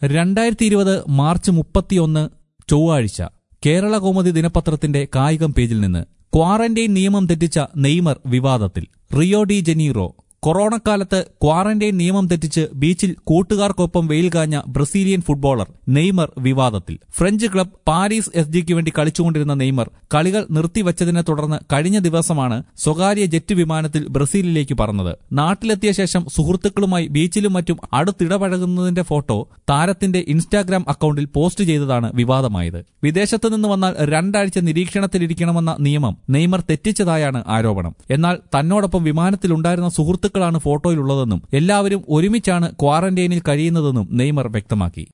രണ്ടായിരത്തി ഇരുപത് മാർച്ച് മുപ്പത്തിയൊന്ന് ചൊവ്വാഴ്ച കേരള കൗമുദി ദിനപത്രത്തിന്റെ കായികം പേജിൽ നിന്ന് ക്വാറന്റൈൻ നിയമം തെറ്റിച്ച നെയ്മർ വിവാദത്തിൽ റിയോ ഡി ജനീറോ കൊറോണക്കാലത്ത് ക്വാറന്റൈൻ നിയമം തെറ്റിച്ച് ബീച്ചിൽ കൂട്ടുകാർക്കൊപ്പം വെയിൽ കാഞ്ഞ ബ്രസീലിയൻ ഫുട്ബോളർ നെയ്മർ വിവാദത്തിൽ ഫ്രഞ്ച് ക്ലബ് പാരീസ് എസ് ജിക്ക് വേണ്ടി കളിച്ചുകൊണ്ടിരുന്ന നെയ്മർ കളികൾ നിർത്തിവച്ചതിനെ തുടർന്ന് കഴിഞ്ഞ ദിവസമാണ് സ്വകാര്യ ജെറ്റ് വിമാനത്തിൽ ബ്രസീലിലേക്ക് പറന്നത് നാട്ടിലെത്തിയ ശേഷം സുഹൃത്തുക്കളുമായി ബീച്ചിലും മറ്റും അടുത്തിടപഴകുന്നതിന്റെ ഫോട്ടോ താരത്തിന്റെ ഇൻസ്റ്റാഗ്രാം അക്കൌണ്ടിൽ പോസ്റ്റ് ചെയ്തതാണ് വിവാദമായത് വിദേശത്തു നിന്ന് വന്നാൽ രണ്ടാഴ്ച നിരീക്ഷണത്തിലിരിക്കണമെന്ന നിയമം നെയ്മർ തെറ്റിച്ചതായാണ് ആരോപണം എന്നാൽ തന്നോടൊപ്പം വിമാനത്തിലുണ്ടായിരുന്ന സുഹൃത്തുക്കളാണ് ഫോട്ടോയിലുള്ളതെന്നും എല്ലാവരും ഒരുമിച്ചാണ് ക്വാറന്റൈനിൽ കഴിയുന്നതെന്നും നെയ്മർ വ്യക്തമാക്കി